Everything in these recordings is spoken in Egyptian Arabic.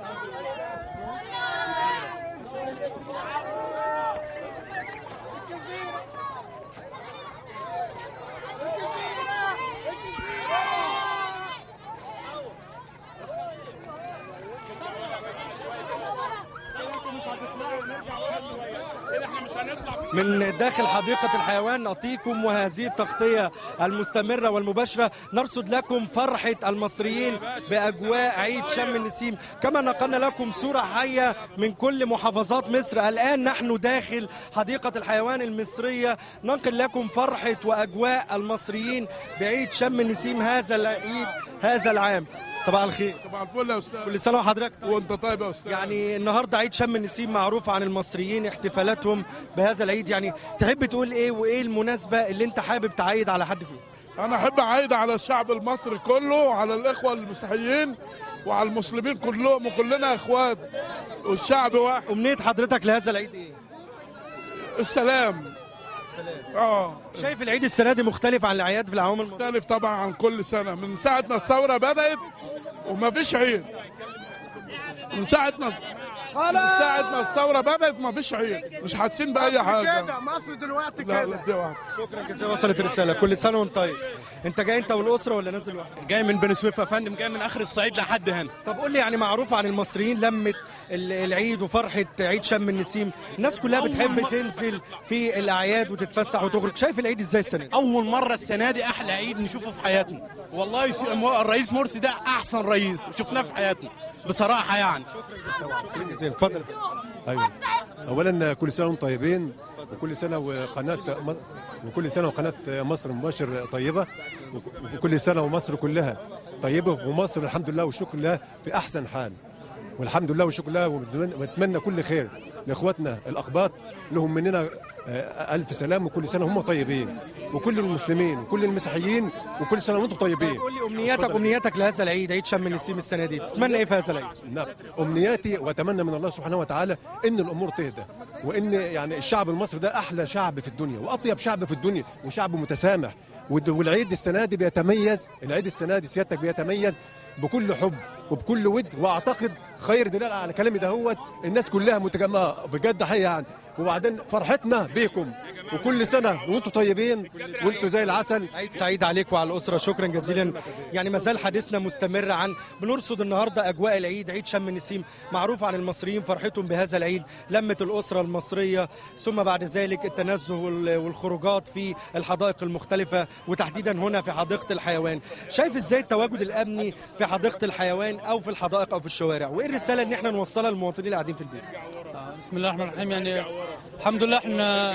من داخل حديقة الحيوان نعطيكم وهذه التغطية المستمرة والمباشرة نرصد لكم فرحة المصريين بأجواء عيد شم النسيم كما نقلنا لكم صورة حية من كل محافظات مصر الآن نحن داخل حديقة الحيوان المصرية ننقل لكم فرحة وأجواء المصريين بعيد شم النسيم هذا العيد هذا العام صباح الخير صباح الفل يا استاذ كل سنة وحضرتك طيب. وانت طيب يا استاذ يعني النهارده عيد شم النسيم معروف عن المصريين احتفالاتهم بهذا العيد يعني تحب تقول ايه وايه المناسبه اللي انت حابب تعيد على حد فيها انا احب اعيد على الشعب المصري كله وعلى الاخوه المسيحيين وعلى المسلمين كلهم وكلنا اخوات والشعب واحد امنيه حضرتك لهذا العيد ايه السلام اه شايف العيد السنه دي مختلف عن الاعياد في العوام الماضيه مختلف طبعا عن كل سنه من ساعه ما الثوره بدات وما فيش عيد من ساعه ما من ساعه ما الثوره بدات ما فيش عيد مش حاسين باي حاجه كده مصر دلوقتي لا كده لا دي واحده شكرا جزيلا وصلت الرساله كل سنه وانت طيب انت جاي انت والاسره ولا نازل لوحدك جاي من بني سويف يا فندم جاي من اخر الصعيد لحد هنا طب قول لي يعني معروف عن المصريين لمه ال- العيد وفرحه عيد شم النسيم الناس كلها بتحب تنزل في الاعياد وتتفسح وتخرج شايف العيد ازاي السنه دي اول مره السنه دي احلى عيد نشوفه في حياتنا والله يس- الرئيس مرسي ده احسن رئيس شفناه في حياتنا بصراحه يعني شكرا جزيلا اتفضل ايوه اولا كل سنه وانتم طيبين وكل سنه وقناه م- وكل سنه وقناه مصر مباشر طيبه وكل سنه ومصر كلها طيبه ومصر الحمد لله والشكر لله في احسن حال والحمد لله والشكر لله ونتمنى ونتمنى كل خير لاخواتنا الاقباط لهم مننا آه، الف سلام وكل سنه هم طيبين وكل المسلمين وكل المسيحيين وكل سنه وانتم طيبين قول لي امنياتك امنياتك لهذا العيد عيد شم النسيم السنه دي تتمنى ايه في هذا العيد نعم امنياتي واتمنى من الله سبحانه وتعالى ان الامور تهدى وان يعني الشعب المصري ده احلى شعب في الدنيا واطيب شعب في الدنيا وشعب متسامح ود- والعيد السنه دي بيتميز العيد السنه دي سيادتك بيتميز بكل حب وبكل ود واعتقد خير دلال على كلامي دهوت الناس كلها متجمعه بجد حقيقه يعني وبعدين فرحتنا بيكم وكل سنه وانتم طيبين وانتم زي العسل عيد سعيد عليك وعلى الاسره شكرا جزيلا يعني ما زال حديثنا مستمر عن بنرصد النهارده اجواء العيد عيد شم النسيم معروف عن المصريين فرحتهم بهذا العيد لمه الاسره المصريه ثم بعد ذلك التنزه وال- والخروجات في الحدائق المختلفه وتحديدا هنا في حديقه الحيوان شايف ازاي التواجد الامني في حديقه الحيوان او في الحدائق او في الشوارع وايه الرساله ان احنا نوصلها للمواطنين اللي قاعدين في البيت بسم الله الرحمن الرحيم يعني الحمد لله احنا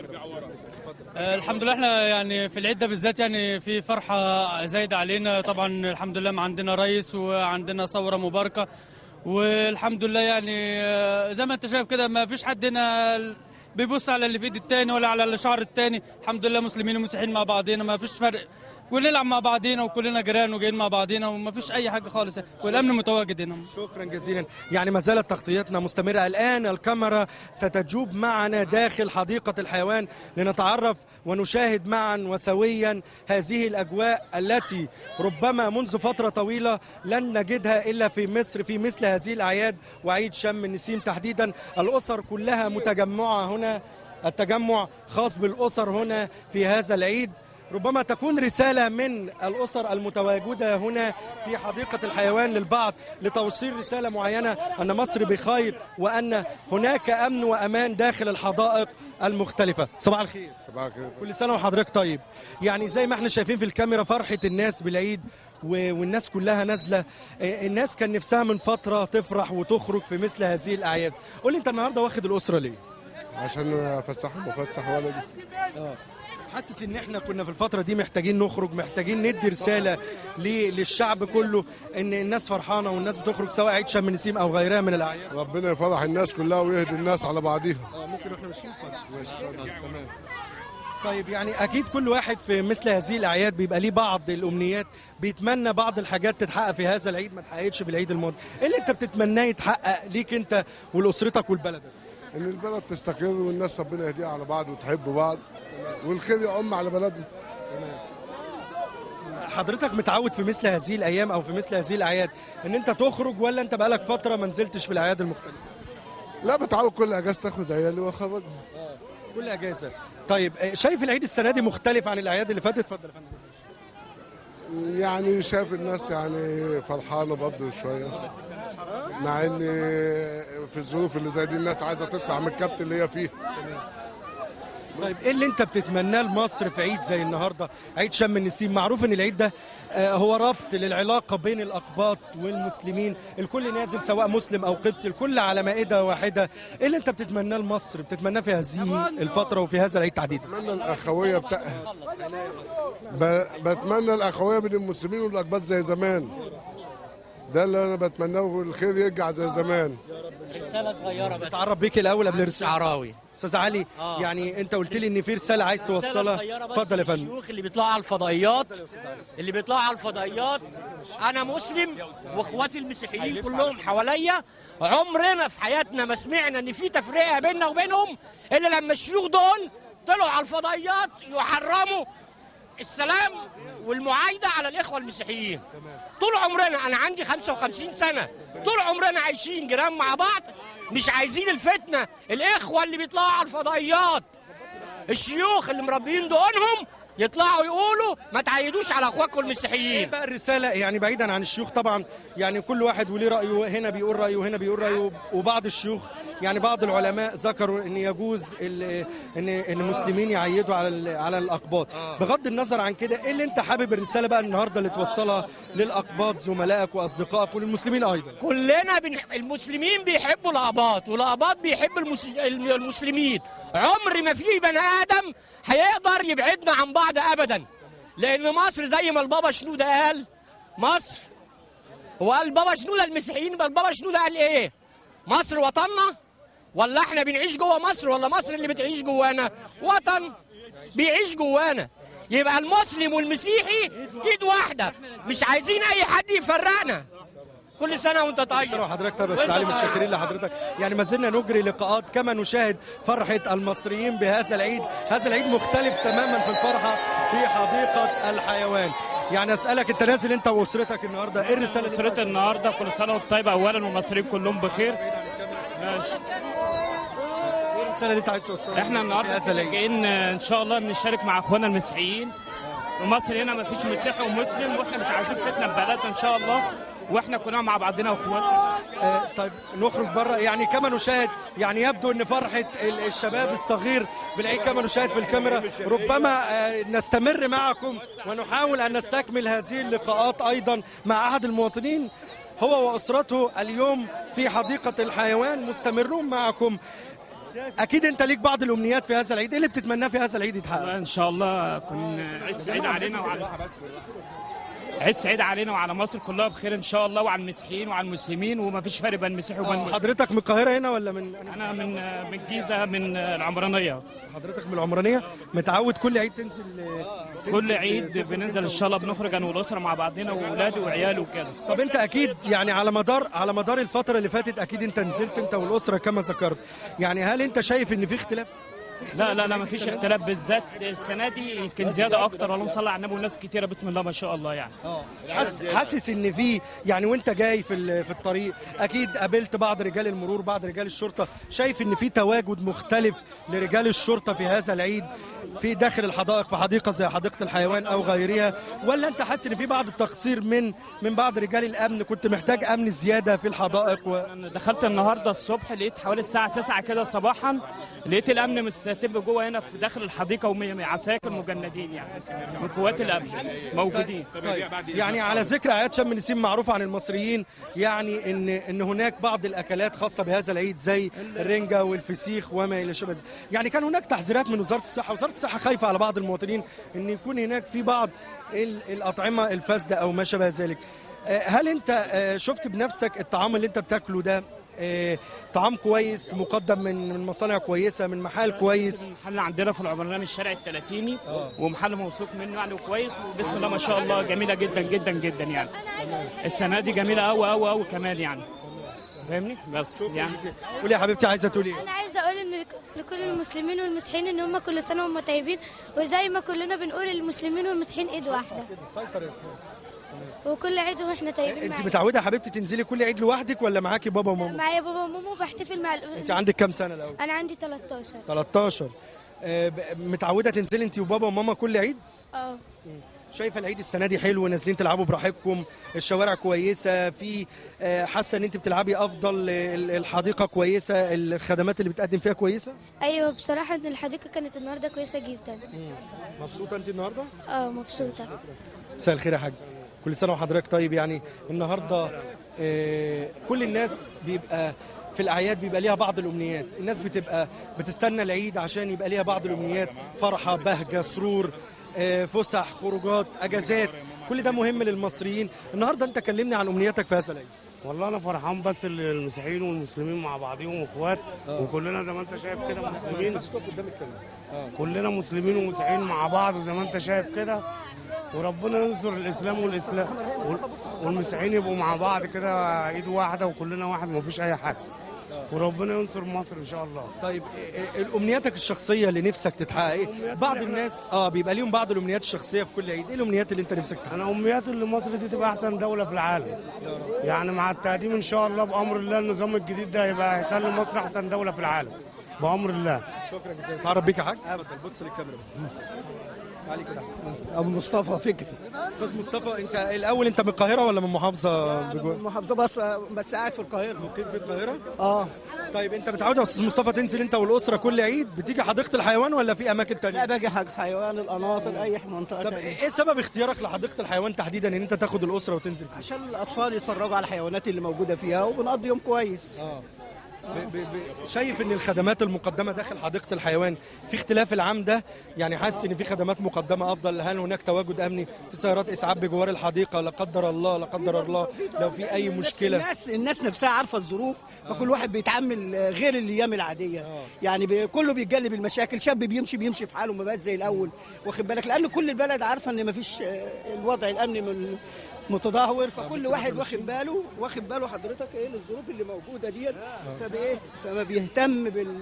آه، الحمد لله احنا يعني في العيد ده بالذات يعني في فرحه زايده علينا طبعا الحمد لله ما عندنا رئيس وعندنا ثوره مباركه والحمد لله يعني آه، زي ما انت شايف كده ما فيش حد هنا بيبص على اللي في ايد التاني ولا على اللي شعر التاني الحمد لله مسلمين ومسيحيين مع بعضينا ما فيش فرق ونلعب مع بعضينا وكلنا جيران وجايين مع بعضينا وما فيش اي حاجه خالص والامن متواجد هنا شكرا جزيلا يعني ما زالت تغطيتنا مستمرة الآن الكاميرا ستجوب معنا داخل حديقة الحيوان لنتعرف ونشاهد معا وسويا هذه الأجواء التي ربما منذ فترة طويلة لن نجدها إلا في مصر في مثل هذه الأعياد وعيد شم النسيم تحديدا الأسر كلها متجمعة هنا التجمع خاص بالأسر هنا في هذا العيد ربما تكون رسالة من الأسر المتواجدة هنا في حديقة الحيوان للبعض لتوصيل رسالة معينة أن مصر بخير وأن هناك أمن وأمان داخل الحدائق المختلفة صباح الخير صباح الخير كل سنة وحضرتك طيب يعني زي ما احنا شايفين في الكاميرا فرحة الناس بالعيد و- والناس كلها نازلة آه، الناس كان نفسها من فترة تفرح وتخرج في مثل هذه الأعياد قول لي أنت النهاردة واخد الأسرة ليه؟ عشان افسحهم وافسح ولدي حاسس ان احنا كنا في الفتره دي محتاجين نخرج محتاجين ندي رساله ل- للشعب كله ان الناس فرحانه والناس بتخرج سواء عيد شم النسيم او غيرها من الاعياد ربنا يفرح الناس كلها ويهدي الناس على بعضيها اه ممكن واحنا ماشيين تمام طيب يعني اكيد كل واحد في مثل هذه الاعياد بيبقى ليه بعض الامنيات بيتمنى بعض الحاجات تتحقق في هذا العيد ما اتحققتش في العيد الماضي ايه اللي انت بتتمناه يتحقق ليك انت ولاسرتك ولبلدك ان البلد تستقر والناس ربنا يهديها على بعض وتحب بعض والخير يعم على بلدنا حضرتك متعود في مثل هذه الايام او في مثل هذه الاعياد ان انت تخرج ولا انت بقالك فتره ما نزلتش في الاعياد المختلفه لا بتعود كل اجازه تاخد عيالي واخرجهم كل اجازه طيب آه، شايف العيد السنه دي مختلف عن الاعياد اللي فاتت اتفضل يا فندم يعني شايف الناس يعني فرحانه برضه شويه مع ان في الظروف اللي زي دي الناس عايزه تطلع من الكبت اللي هي فيه طيب ايه اللي انت بتتمناه لمصر في عيد زي النهارده عيد شم النسيم معروف ان العيد ده آه، هو ربط للعلاقه بين الاقباط والمسلمين الكل نازل سواء مسلم او قبطي الكل على مائده واحده ايه اللي انت بتتمناه لمصر بتتمناه في هذه الفتره وفي هذا العيد تحديدا بتمنى الاخويه بتاع ب... بتمنى الاخويه بين المسلمين والاقباط زي زمان ده اللي انا بتمناه والخير يرجع زي زمان رسالة صغيرة بس اتعرف بيك الاول قبل الرساله شعراوي استاذ علي آه. يعني انت قلت لي ان في رساله عايز توصلها اتفضل يا فندم الشيوخ اللي بيطلعوا على الفضائيات اللي بيطلعوا على الفضائيات انا مسلم واخواتي المسيحيين كلهم حواليا عمرنا في حياتنا ما سمعنا ان في تفرقه بيننا وبينهم الا لما الشيوخ دول طلعوا على الفضائيات يحرموا السلام والمعايدة على الإخوة المسيحيين طول عمرنا أنا عندي 55 سنة طول عمرنا عايشين جيران مع بعض مش عايزين الفتنة الإخوة اللي بيطلعوا على الفضائيات الشيوخ اللي مربيين دقونهم يطلعوا يقولوا ما تعيدوش على اخواتكم ايه المسيحيين بقى الرساله يعني بعيدا عن الشيوخ طبعا يعني كل واحد وليه رايه هنا بيقول رايه وهنا بيقول رايه وبعض الشيوخ يعني بعض العلماء ذكروا ان يجوز ال- ان ان المسلمين يعيدوا على ال- على الاقباط بغض النظر عن كده ايه اللي انت حابب الرساله بقى النهارده اللي توصلها للاقباط زملائك واصدقائك وللمسلمين ايضا كلنا بن... المسلمين بيحبوا الاباط والاباط بيحب المس... المسلمين عمر ما في بني ادم هيقدر يبعدنا عن بعض ابدا لان مصر زي ما البابا شنوده قال مصر هو قال بابا شنوده المسيحيين بل بابا شنوده قال ايه مصر وطننا ولا احنا بنعيش جوه مصر ولا مصر اللي بتعيش جوانا وطن بيعيش جوانا يبقى المسلم والمسيحي ايد واحده مش عايزين اي حد يفرقنا كل سنه وانت طيب سلام حضرتك طيب بس علي متشكرين لحضرتك يعني ما زلنا نجري لقاءات كما نشاهد فرحة المصريين بهذا العيد هذا العيد مختلف تماما في الفرحة في حديقة الحيوان يعني اسألك انت نازل انت واسرتك النهارده ايه الرسالة اللي اسرتي النهارده كل سنه وانت طيب اولا والمصريين كلهم بخير ماشي ايه الرسالة اللي انت عايز توصلها احنا النهارده هذا العيد جايين آه، ان شاء الله بنشارك مع اخواننا المسيحيين ومصر هنا ما فيش مسيحي ومسلم واحنا مش عايزين فتنه في بلدنا ان شاء الله واحنا كلنا مع بعضنا واخواتنا آه، طيب نخرج بره يعني كما نشاهد يعني يبدو ان فرحه ال- الشباب الصغير بالعيد كما نشاهد في الكاميرا ربما آه، نستمر معكم ونحاول ان نستكمل هذه اللقاءات ايضا مع احد المواطنين هو واسرته اليوم في حديقه الحيوان مستمرون معكم اكيد انت ليك بعض الامنيات في هذا العيد ايه اللي بتتمناه في هذا العيد يتحقق ان شاء الله يكون عيد سعيد علينا وعلى عيد سعيد علينا وعلى مصر كلها بخير ان شاء الله وعلى المسيحيين وعلى المسلمين وما فيش فرق بين المسيحي وبين المسلم. حضرتك من القاهره هنا ولا من انا من من الجيزه من العمرانيه حضرتك من العمرانيه متعود كل عيد تنزل تنزل- كل عيد بننزل ان شاء الله بنخرج انا والاسره مع بعضنا واولادي وعيالي وكده طب انت اكيد يعني على مدار على مدار الفتره اللي فاتت اكيد انت نزلت انت والاسره كما ذكرت يعني هل انت شايف ان في اختلاف لا لا لا ما فيش اختلاف بالذات السنه دي يمكن زياده اكتر اللهم صل على النبي والناس كتيره بسم الله ما شاء الله يعني حاسس حاسس ان في يعني وانت جاي في ال- في الطريق اكيد قابلت بعض رجال المرور بعض رجال الشرطه شايف ان في تواجد مختلف لرجال الشرطه في هذا العيد في داخل الحدائق في حديقه زي حديقه الحيوان او غيرها ولا انت حاسس ان في بعض التقصير من من بعض رجال الامن كنت محتاج امن زياده في الحدائق و... أنا دخلت النهارده الصبح لقيت حوالي الساعه 9 كده صباحا لقيت الامن مستتب جوه هنا في داخل الحديقه وعساكر مجندين يعني من قوات الامن موجودين طيب يعني على ذكر اعياد شم النسيم معروف عن المصريين يعني ان ان هناك بعض الاكلات خاصه بهذا العيد زي الرنجه والفسيخ وما الى شابه ذلك. يعني كان هناك تحذيرات من وزاره الصحه وزاره الصحه خايفه على بعض المواطنين ان يكون هناك في بعض ال- الاطعمه الفاسده او ما شابه ذلك آه، هل انت آه، شفت بنفسك الطعام اللي انت بتاكله ده آه، طعام كويس مقدم من من مصانع كويسه من محل كويس المحل عندنا في العمرانيه من الشارع الثلاثيني ومحل موثوق منه يعني وكويس وبسم الله ما شاء الله جميله جدا جدا جدا يعني السنه دي جميله قوي قوي قوي كمان يعني فاهمني بس يعني قولي يا حبيبتي عايزه تقولي ايه انا عايزه اقول ان لك- لكل كل المسلمين والمسيحيين ان هم كل سنه وهم طيبين وزي ما كلنا بنقول المسلمين والمسيحيين ايد واحده سيطر يا اسماء وكل عيد واحنا طيبين انت معايا. متعوده يا حبيبتي تنزلي كل عيد لوحدك ولا معاكي بابا وماما معايا بابا وماما وبحتفل مع الأ- انت عندك كام سنه الاول انا عندي 13 13 آه، ب- متعوده تنزلي انت وبابا وماما كل عيد اه شايفه العيد السنه دي حلو نازلين تلعبوا براحتكم الشوارع كويسه في آه، حاسه ان انت بتلعبي افضل ال- الحديقه كويسه الخدمات اللي بتقدم فيها كويسه ايوه بصراحه ان الحديقه كانت النهارده كويسه جدا مبسوطه انت النهارده اه مبسوطه مساء الخير يا حاج كل سنه وحضرتك طيب يعني النهارده آه، كل الناس بيبقى في الاعياد بيبقى ليها بعض الامنيات الناس بتبقى بتستنى العيد عشان يبقى ليها بعض الامنيات فرحه بهجه سرور آه، فسح خروجات اجازات كل ده مهم للمصريين النهارده انت كلمني عن امنياتك في هذا العيد والله انا فرحان بس إن المسيحيين والمسلمين مع بعضهم اخوات وكلنا زي ما انت شايف كده مسلمين كلنا مسلمين ومسيحيين مع بعض زي ما انت شايف كده وربنا ينصر الاسلام والاسلام وال- والمسيحيين يبقوا مع بعض كده ايد واحده وكلنا واحد مفيش اي حاجه وربنا ينصر مصر ان شاء الله طيب آه، آه، امنياتك الشخصيه اللي نفسك تتحقق ايه بعض الناس اه بيبقى ليهم بعض الامنيات الشخصيه في كل عيد ايه الامنيات اللي انت نفسك تحققها انا امنياتي ان مصر دي تبقى احسن دوله في العالم يعني مع التقديم ان شاء الله بامر الله النظام الجديد ده يبقى هيخلي مصر احسن دوله في العالم بامر الله شكرا جزيلا تعرف بيك يا حاج اتفضل بص للكاميرا بس تعالي كده ابو مصطفى فكري استاذ مصطفى انت الاول انت من القاهره ولا من محافظه بجو... محافظه بس بس قاعد في القاهره مقيم في القاهره اه طيب انت متعود يا استاذ مصطفى تنزل انت والاسره كل عيد بتيجي حديقه الحيوان ولا في اماكن لا تانية باجي حاجه حيوان القناطر اي منطقه طب تانية. ايه سبب اختيارك لحديقه الحيوان تحديدا ان انت تاخد الاسره وتنزل فيها عشان الاطفال يتفرجوا على الحيوانات اللي موجوده فيها وبنقضي يوم كويس اه ب- ب- ب- شايف ان الخدمات المقدمه داخل حديقه الحيوان في اختلاف العام ده يعني حاسس ان في خدمات مقدمه افضل هل هناك تواجد امني في سيارات اسعاف بجوار الحديقه لا قدر الله لا قدر الله لو في اي مشكله الناس الناس نفسها عارفه الظروف فكل واحد بيتعامل آه، غير الايام العاديه يعني بي كله بيتجنب المشاكل شاب بيمشي بيمشي في حاله ما بقاش زي الاول واخد بالك لان كل البلد عارفه ان مفيش آه، الوضع الامني من متدهور فكل واحد واخد باله واخد باله حضرتك ايه الظروف اللي موجوده ديت فبايه فما بيهتم بال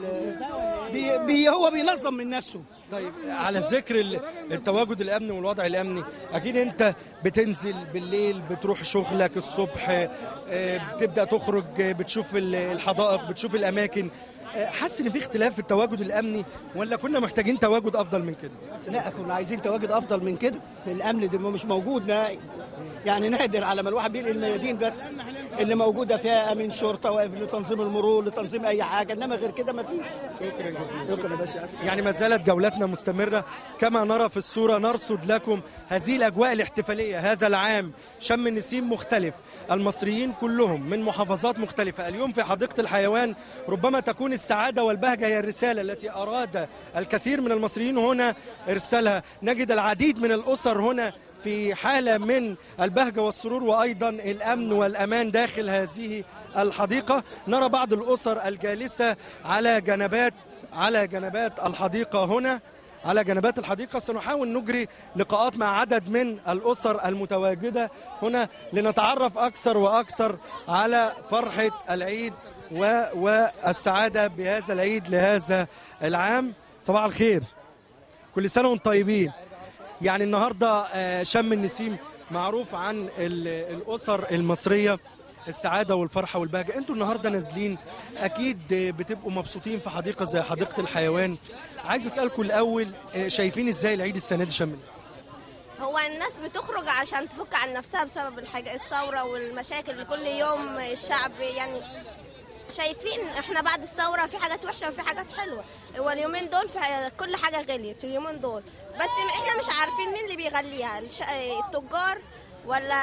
بي بي هو بينظم من نفسه طيب على ذكر ال- التواجد الامني والوضع الامني اكيد انت بتنزل بالليل بتروح شغلك الصبح آه، بتبدا تخرج آه، بتشوف ال- الحدائق بتشوف الاماكن آه، حاسس ان في اختلاف في التواجد الامني ولا كنا محتاجين تواجد افضل من كده لا كنا عايزين تواجد افضل من كده الامن ده مش موجود نهائي يعني نادر على ما الواحد بينقل الميادين بس اللي موجوده فيها امين شرطه واقف لتنظيم المرور لتنظيم اي حاجه انما غير كده ما فيش شكرا جزيلا شكرا يا باشا يعني ما زالت جولتنا مستمرة كما نرى في الصورة نرصد لكم هذه الأجواء الاحتفالية هذا العام شم النسيم مختلف المصريين كلهم من محافظات مختلفة اليوم في حديقة الحيوان ربما تكون السعادة والبهجة هي الرسالة التي أراد الكثير من المصريين هنا إرسالها نجد العديد من الأسر هنا في حالة من البهجة والسرور وأيضا الأمن والأمان داخل هذه الحديقة نرى بعض الأسر الجالسة على جنبات على جنبات الحديقة هنا على جنبات الحديقة سنحاول نجري لقاءات مع عدد من الأسر المتواجدة هنا لنتعرف أكثر وأكثر على فرحة العيد و- والسعادة بهذا العيد لهذا العام صباح الخير كل سنة وانتم طيبين يعني النهارده آه، شم النسيم معروف عن ال- الاسر المصريه السعاده والفرحه والبهجه انتوا النهارده نازلين اكيد آه، بتبقوا مبسوطين في حديقه زي حديقه الحيوان عايز اسالكم الاول آه، شايفين ازاي العيد السنه دي شم النسيم هو الناس بتخرج عشان تفك عن نفسها بسبب الحاجة الثورة والمشاكل اللي كل يوم الشعب يعني شايفين احنا بعد الثورة في حاجات وحشة وفي حاجات حلوة هو اليومين دول في كل حاجة غليت اليومين دول بس احنا مش عارفين مين اللي بيغليها الش- التجار ولا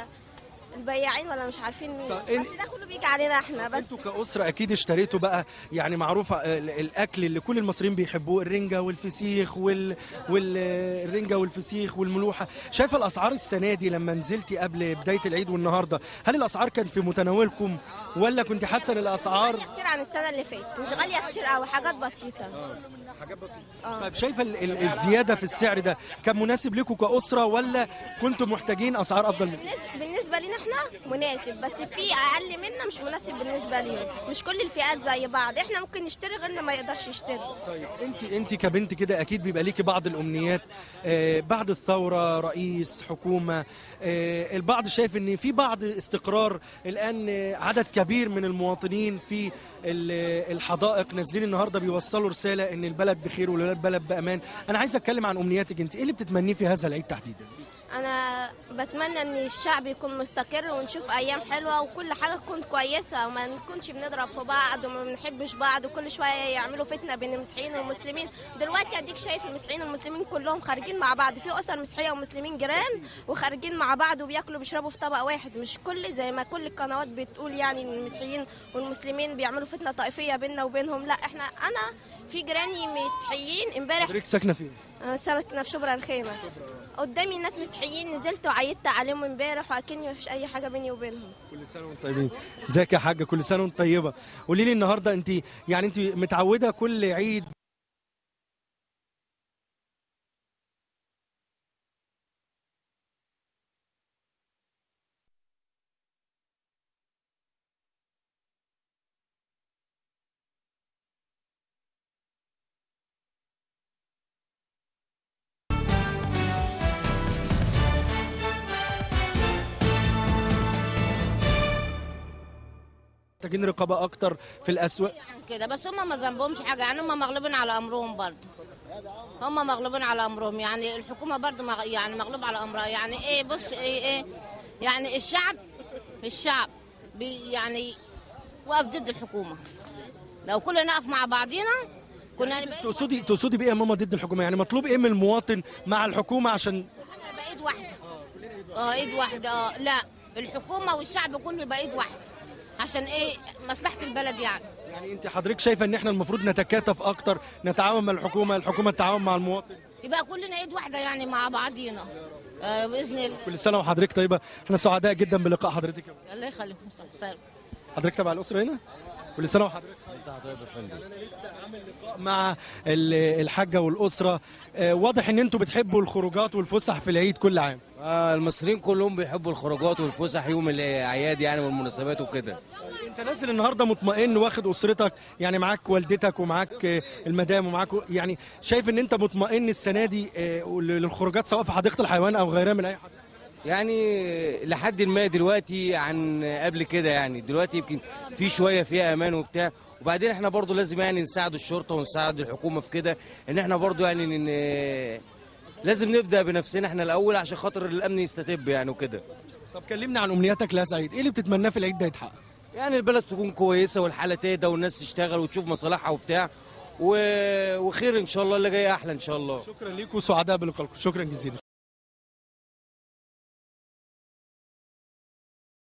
البياعين ولا مش عارفين مين طب إن- بس ده كله بيجي علينا احنا بس انتوا كاسره اكيد اشتريتوا بقى يعني معروفه آه، ال- الاكل اللي كل المصريين بيحبوه الرنجه والفسيخ وال والرنجه والفسيخ والملوحه شايفه الاسعار السنه دي لما نزلتي قبل بدايه العيد والنهارده هل الاسعار كانت في متناولكم ولا كنت حاسه ان الاسعار كتير عن السنة اللي فاتت مش غالية كتير قوي حاجات بسيطة حاجات بسيطه اه طيب شايفه ال- ال- الزياده في السعر ده كان مناسب لكم كاسره ولا كنتم محتاجين اسعار افضل من كده؟ بالنسبة- بالنسبة لنا احنا مناسب بس في اقل منا مش مناسب بالنسبه ليهم مش كل الفئات زي بعض احنا ممكن نشتري غيرنا ما يقدرش يشتري طيب انت انت كبنت كده اكيد بيبقى ليكي بعض الامنيات آه، بعد الثوره رئيس حكومه آه، البعض شايف ان في بعض استقرار الان آه، عدد كبير من المواطنين في ال- الحدائق نازلين النهارده بيوصلوا رساله ان البلد بخير والبلد بامان انا عايز اتكلم عن امنياتك انت ايه اللي بتتمنيه في هذا العيد تحديدا انا بتمنى ان الشعب يكون مستقر ونشوف ايام حلوه وكل حاجه تكون كويسه وما نكونش بنضرب في بعض وما بنحبش بعض وكل شويه يعملوا فتنه بين المسيحيين والمسلمين دلوقتي اديك شايف المسيحيين والمسلمين كلهم خارجين مع بعض في اسر مسيحيه ومسلمين جيران وخارجين مع بعض وبياكلوا بيشربوا في طبق واحد مش كل زي ما كل القنوات بتقول يعني ان المسيحيين والمسلمين بيعملوا فتنه طائفيه بيننا وبينهم لا احنا انا في جيراني مسيحيين امبارح حضرتك ساكنه فين انا ساكنه في شبرا الخيمه قدامي ناس مسيحيين نزلت وعيدت عليهم امبارح واكني ما فيش اي حاجه بيني وبينهم كل سنه وانتم طيبين ازيك يا حاجه كل سنه وانت طيبه قولي لي النهارده انت يعني انت متعوده كل عيد محتاجين رقابه اكتر في الاسواق كده بس هم ما ذنبهمش حاجه يعني هم مغلوبين على امرهم برضه هم مغلوبين على امرهم يعني الحكومه برضه مغ... يعني مغلوب على امرها يعني ايه بص ايه ايه يعني الشعب الشعب بي يعني وقف ضد الحكومه لو كلنا نقف مع بعضينا كنا هنبقى تقصدي تقصدي بايه يا ماما ضد الحكومه يعني مطلوب ايه من المواطن مع الحكومه عشان يبقى ايد واحده اه ايد واحده اه لا الحكومه والشعب كله يبقى ايد واحده عشان ايه مصلحه البلد يعني يعني انت حضرتك شايفه ان احنا المفروض نتكاتف اكتر نتعاون مع الحكومه الحكومه تتعاون مع المواطن يبقى كلنا ايد واحده يعني مع بعضينا آه باذن الله كل سنه وحضرتك طيبه احنا سعداء جدا بلقاء حضرتك يا ماما. الله يخليك مصطفى سلام. حضرتك تبع الاسره هنا كل سنه وحضرتك مع ال- الحاجه والاسره آه، واضح ان انتوا بتحبوا الخروجات والفسح في العيد كل عام آه المصريين كلهم بيحبوا الخروجات والفسح يوم الاعياد يعني والمناسبات وكده انت نازل النهارده مطمئن واخد اسرتك يعني معاك والدتك ومعاك آه، المدام ومعاك يعني شايف ان انت مطمئن السنه دي آه، للخروجات سواء في حديقه الحيوان او غيرها من اي حد يعني لحد ما دلوقتي عن قبل كده يعني دلوقتي يمكن في شويه فيها امان وبتاع وبعدين احنا برضو لازم يعني نساعد الشرطه ونساعد الحكومه في كده ان احنا برضو يعني ن- لازم نبدا بنفسنا احنا الاول عشان خاطر الامن يستتب يعني وكده طب كلمني عن امنياتك لهذا العيد ايه اللي بتتمناه في العيد ده يتحقق يعني البلد تكون كويسه والحاله تهدى والناس تشتغل وتشوف مصالحها وبتاع و... وخير ان شاء الله اللي جاي احلى ان شاء الله شكرا ليكم وسعداء بلقائكم شكرا جزيلا